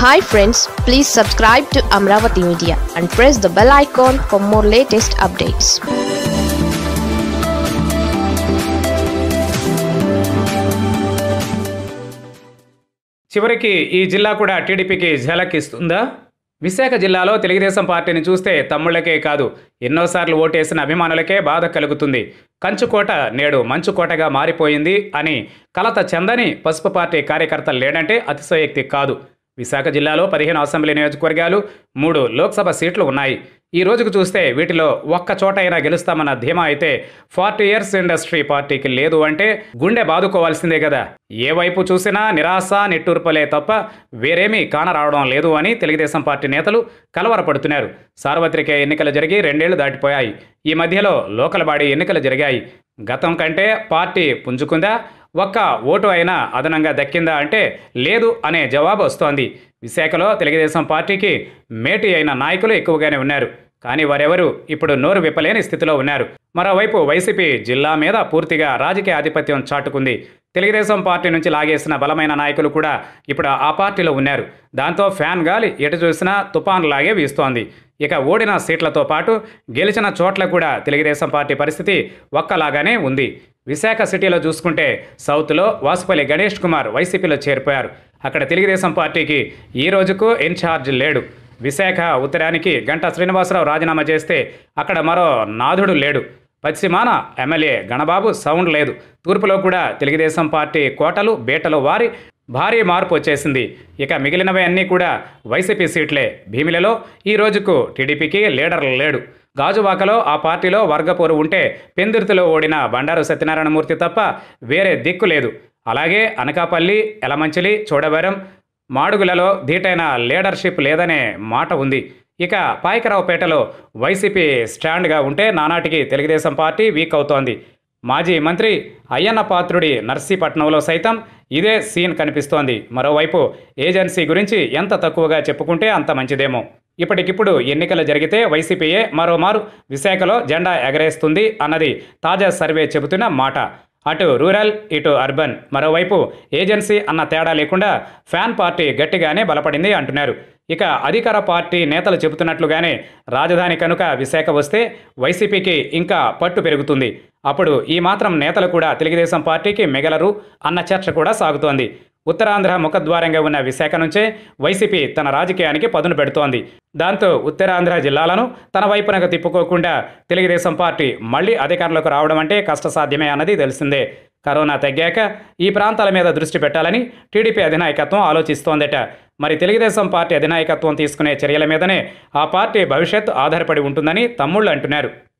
hi friends please subscribe to Amaravati media and press the bell icon for more latest updates చివరికి ఈ జిల్లా కూడా టీడీపీకి ఝలక్ ఇస్తుందా విశాఖ జిల్లాలో తెలుగుదేశం పార్టీని చూస్తే తమ్ముళ్ళకే కాదు ఎన్నోసార్లు ఓటేసిన అభిమానులకే బాధ కలుగుతుంది కంచుకోట నేడు మంచుకోటగా మారిపోయింది అని కలత చెందని పసుపు పార్టీ కార్యకర్తలు లేడంటే అతిశయోక్తి కాదు విశాఖ జిల్లాలో పదిహేను అసెంబ్లీ నియోజకవర్గాలు మూడు లోక్సభ సీట్లు ఉన్నాయి ఈ రోజుకు చూస్తే వీటిలో ఒక్క చోట అయినా గెలుస్తామన్న ధీమా అయితే ఫార్టీ ఇయర్స్ ఇండస్ట్రీ పార్టీకి లేదు అంటే గుండె బాదుకోవాల్సిందే కదా ఏ వైపు చూసినా నిరాశ నిట్టూర్పలే తప్ప వేరేమీ కానరావడం లేదు అని తెలుగుదేశం పార్టీ నేతలు కలవరపడుతున్నారు సార్వత్రిక ఎన్నికలు జరిగి రెండేళ్లు దాటిపోయాయి ఈ మధ్యలో లోకల్ బాడీ ఎన్నికలు జరిగాయి గతం కంటే పార్టీ పుంజుకుందా ఒక్క ఓటు అయినా అదనంగా దక్కిందా అంటే లేదు అనే జవాబు వస్తోంది విశాఖలో తెలుగుదేశం పార్టీకి మేటి అయిన నాయకులు ఎక్కువగానే ఉన్నారు కానీ వారెవరూ ఇప్పుడు నోరు విప్పలేని స్థితిలో ఉన్నారు మరోవైపు వైసీపీ జిల్లా మీద పూర్తిగా రాజకీయ ఆధిపత్యం చాటుకుంది తెలుగుదేశం పార్టీ నుంచి లాగేసిన బలమైన నాయకులు కూడా ఇప్పుడు ఆ పార్టీలో ఉన్నారు దాంతో ఫ్యాన్ గాలి ఎటు చూసినా తుపాన్ లాగే వీస్తోంది ఇక ఓడిన సీట్లతో పాటు గెలిచిన చోట్ల కూడా తెలుగుదేశం పార్టీ పరిస్థితి ఒక్కలాగానే ఉంది విశాఖ సిటీలో చూసుకుంటే సౌత్లో వాసుపల్లి గణేష్ కుమార్ వైసీపీలో చేరిపోయారు అక్కడ తెలుగుదేశం పార్టీకి ఈ రోజుకు ఇన్ఛార్జ్ లేడు విశాఖ ఉత్తరానికి గంటా శ్రీనివాసరావు రాజీనామా చేస్తే అక్కడ మరో నాథుడు లేడు పశ్చిమాన ఎమ్మెల్యే గణబాబు సౌండ్ లేదు తూర్పులో కూడా తెలుగుదేశం పార్టీ కోటలు బేటలు వారి భారీ మార్పు వచ్చేసింది ఇక మిగిలినవి అన్నీ కూడా వైసీపీ సీట్లే భీమిలలో ఈ రోజుకు టీడీపీకి లీడర్ లేడు గాజువాకలో ఆ పార్టీలో వర్గపోరు ఉంటే పెందుర్తిలో ఓడిన బండారు సత్యనారాయణమూర్తి తప్ప వేరే దిక్కు లేదు అలాగే అనకాపల్లి ఎలమంచిలి చోడవరం మాడుగులలో ధీటైన లీడర్షిప్ లేదనే మాట ఉంది ఇక పాయకరావుపేటలో వైసీపీ స్టాండ్గా ఉంటే నానాటికి తెలుగుదేశం పార్టీ వీక్ అవుతోంది మాజీ మంత్రి అయ్యన్న పాత్రుడి నర్సీపట్నంలో సైతం ఇదే సీన్ కనిపిస్తోంది మరోవైపు ఏజెన్సీ గురించి ఎంత తక్కువగా చెప్పుకుంటే అంత మంచిదేమో ఇప్పటికిప్పుడు ఎన్నికలు జరిగితే వైసీపీయే మరోమారు విశాఖలో జెండా ఎగరేస్తుంది అన్నది తాజా సర్వే చెబుతున్న మాట అటు రూరల్ ఇటు అర్బన్ మరోవైపు ఏజెన్సీ అన్న తేడా లేకుండా ఫ్యాన్ పార్టీ గట్టిగానే బలపడింది అంటున్నారు ఇక అధికార పార్టీ నేతలు చెబుతున్నట్లుగానే రాజధాని కనుక విశాఖ వస్తే వైసీపీకి ఇంకా పట్టు పెరుగుతుంది అప్పుడు ఈ మాత్రం నేతలు కూడా తెలుగుదేశం పార్టీకి మిగలరు అన్న చర్చ కూడా సాగుతోంది ఉత్తరాంధ్ర ముఖద్వారంగా ఉన్న విశాఖ నుంచే వైసీపీ తన రాజకీయానికి పదును పెడుతోంది దాంతో ఉత్తరాంధ్ర జిల్లాలను తన వైపునకు తిప్పుకోకుండా తెలుగుదేశం పార్టీ మళ్లీ అధికారంలోకి రావడం అంటే కష్టసాధ్యమే అన్నది తెలిసిందే కరోనా తగ్గాక ఈ ప్రాంతాల మీద దృష్టి పెట్టాలని టీడీపీ అధినాయకత్వం ఆలోచిస్తోందట మరి తెలుగుదేశం పార్టీ అధినాయకత్వం తీసుకునే చర్యల మీదనే ఆ పార్టీ భవిష్యత్ ఆధారపడి ఉంటుందని తమ్ముళ్ళు అంటున్నారు